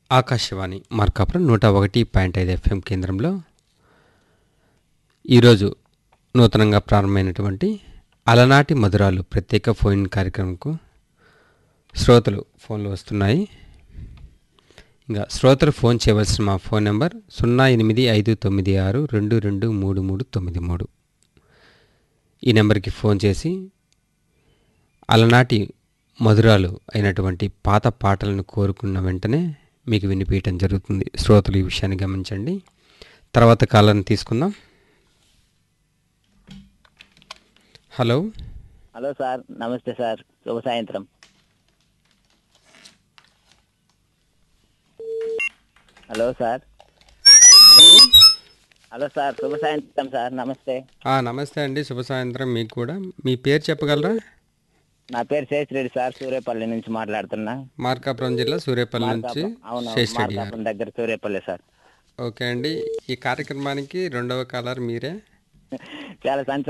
ఆకాశవాణి మార్కాపురం నూట ఒకటి పాయింట్ ఐదు ఎఫ్ఎం కేంద్రంలో ఈరోజు నూతనంగా ప్రారంభమైనటువంటి అలనాటి మధురాలు ప్రత్యేక ఫోన్ కార్యక్రమంకు శ్రోతలు ఫోన్లు వస్తున్నాయి ఇంకా శ్రోతలు ఫోన్ చేయవలసిన మా ఫోన్ నెంబర్ సున్నా ఎనిమిది ఐదు తొమ్మిది ఆరు రెండు రెండు మూడు మూడు తొమ్మిది మూడు ఈ నెంబర్కి ఫోన్ చేసి అలనాటి మధురాలు అయినటువంటి పాత పాటలను కోరుకున్న వెంటనే మీకు వినిపించడం జరుగుతుంది శ్రోతలు ఈ విషయాన్ని గమనించండి తర్వాత కాలాన్ని తీసుకుందాం హలో హలో సార్ నమస్తే సార్ శుభ సాయంత్రం హలో సార్ హలో సార్ శుభ సాయంత్రం సార్ నమస్తే ఆ, నమస్తే అండి శుభ సాయంత్రం మీకు కూడా మీ పేరు చెప్పగలరా నా పేరు శేషిరెడ్డి సార్ సూర్యపల్లి నుంచి మాట్లాడుతున్నా మార్కాపురం జిల్లా సూర్యాపల్లి నుంచి మార్కాపురం- అవును శేష్ రెడ్డి గారు మార్కాపురం దగ్గర సూర్యపల్లి సార్ ఓకే అండి ఈ కార్యక్రమానికి రెండవ కాలర్ మీరే చాలా సంతోషం